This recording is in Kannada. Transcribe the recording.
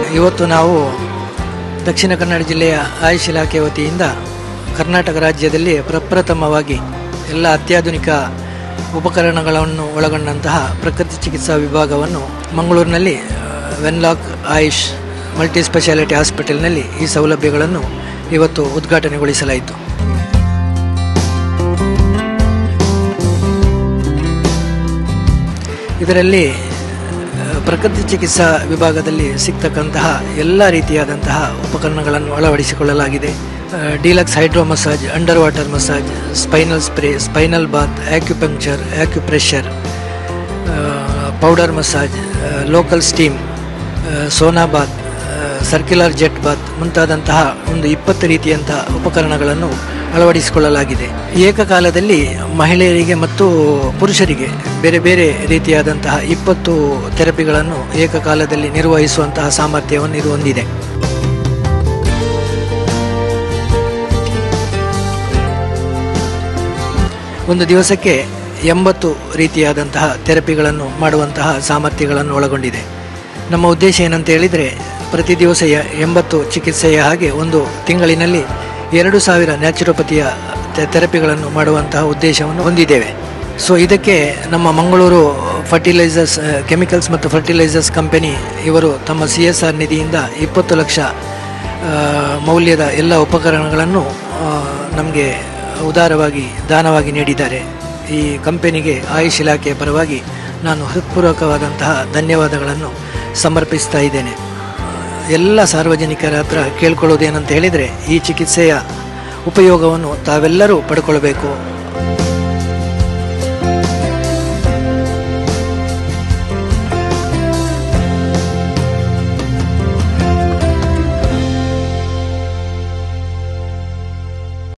ಇವತ್ತು ನಾವು ದಕ್ಷಿಣ ಕನ್ನಡ ಜಿಲ್ಲೆಯ ಆಯುಷ್ ಇಲಾಖೆ ವತಿಯಿಂದ ಕರ್ನಾಟಕ ರಾಜ್ಯದಲ್ಲಿ ಪ್ರಪ್ರಥಮವಾಗಿ ಎಲ್ಲ ಅತ್ಯಾಧುನಿಕ ಉಪಕರಣಗಳನ್ನು ಒಳಗೊಂಡಂತಹ ಪ್ರಕೃತಿ ಚಿಕಿತ್ಸಾ ವಿಭಾಗವನ್ನು ಮಂಗಳೂರಿನಲ್ಲಿ ವೆನ್ಲಾಕ್ ಆಯುಷ್ ಮಲ್ಟಿ ಸ್ಪೆಷಾಲಿಟಿ ಹಾಸ್ಪಿಟಲ್ನಲ್ಲಿ ಈ ಸೌಲಭ್ಯಗಳನ್ನು ಇವತ್ತು ಉದ್ಘಾಟನೆಗೊಳಿಸಲಾಯಿತು ಇದರಲ್ಲಿ ಆ, ಪ್ರಕೃತಿ ಚಿಕಿತ್ಸಾ ವಿಭಾಗದಲ್ಲಿ ಸಿಗ್ತಕ್ಕಂತಹ ಎಲ್ಲ ರೀತಿಯಾದಂತಹ ಉಪಕರಣಗಳನ್ನು ಅಳವಡಿಸಿಕೊಳ್ಳಲಾಗಿದೆ deluxe hydro massage under water massage spinal spray spinal bath acupuncture acupressure powder massage local steam sauna bath circular jet bath ಮುಂತಾದಂತಹ ಒಂದು ಇಪ್ಪತ್ತು ರೀತಿಯಂತಹ ಉಪಕರಣಗಳನ್ನು ಅಳವಡಿಸಿಕೊಳ್ಳಲಾಗಿದೆ ಏಕಕಾಲದಲ್ಲಿ ಮಹಿಳೆಯರಿಗೆ ಮತ್ತು ಪುರುಷರಿಗೆ ಬೇರೆ ಬೇರೆ ರೀತಿಯಾದಂತಹ ಇಪ್ಪತ್ತು ಥೆರಪಿಗಳನ್ನು ಏಕಕಾಲದಲ್ಲಿ ನಿರ್ವಹಿಸುವಂತಹ ಸಾಮರ್ಥ್ಯವನ್ನು ಇದು ಹೊಂದಿದೆ ಒಂದು ದಿವಸಕ್ಕೆ ಎಂಬತ್ತು ರೀತಿಯಾದಂತಹ ಥೆರಪಿಗಳನ್ನು ಮಾಡುವಂತಹ ಸಾಮರ್ಥ್ಯಗಳನ್ನು ಒಳಗೊಂಡಿದೆ ನಮ್ಮ ಉದ್ದೇಶ ಏನಂತ ಹೇಳಿದರೆ ಪ್ರತಿ ದಿವಸ ಯ- ಎಂಬತ್ತು ಚಿಕಿತ್ಸೆಯ ಹಾಗೆ ಒಂದು ತಿಂಗಳಿನಲ್ಲಿ ಎರಡು ಸಾವಿರ ನ್ಯಾಚುರೋಪತಿಯ ಥೆ- ಥೆರಪಿಗಳನ್ನು ಮಾಡುವಂತಹ ಉದ್ದೇಶವನ್ನು ಹೊಂದಿದ್ದೇವೆ ಸೊ ಇದಕ್ಕೆ ನಮ್ಮ ಮಂಗಳೂರು ಫರ್ಟಿಲೈಸರ್ಸ್ ಕೆಮಿಕಲ್ಸ್ ಮತ್ತು ಫರ್ಟಿಲೈಸರ್ಸ್ ಕಂಪನಿ ಇವರು ತಮ್ಮ ಸಿ ಎಸ್ ಆರ್ ನಿಧಿಯಿಂದ ಇಪ್ಪತ್ತು ಲಕ್ಷ ಆ, ಮೌಲ್ಯದ ಎಲ್ಲ ಉಪಕರಣಗಳನ್ನು ನಮಗೆ ಉದಾರವಾಗಿ ದಾನವಾಗಿ ನೀಡಿದ್ದಾರೆ ಈ ಕಂಪನಿಗೆ ಆಯುಷ್ ಇಲಾಖೆಯ ಪರವಾಗಿ ನಾನು ಹೃತ್ಪೂರ್ವಕವಾದಂತಹ ಧನ್ಯವಾದಗಳನ್ನು ಸಮರ್ಪಿಸ್ತಾ ಇದ್ದೇನೆ ಎಲ್ಲ ಸಾರ್ವಜನಿಕರ ಹತ್ರ ಕೇಳ್ಕೊಳ್ಳೋದೇನಂತ ಹೇಳಿದರೆ ಈ ಚಿಕಿತ್ಸೆಯ ಉಪಯೋಗವನ್ನು ತಾವೆಲ್ಲರೂ ಪಡ್ಕೊಳ್ಬೇಕು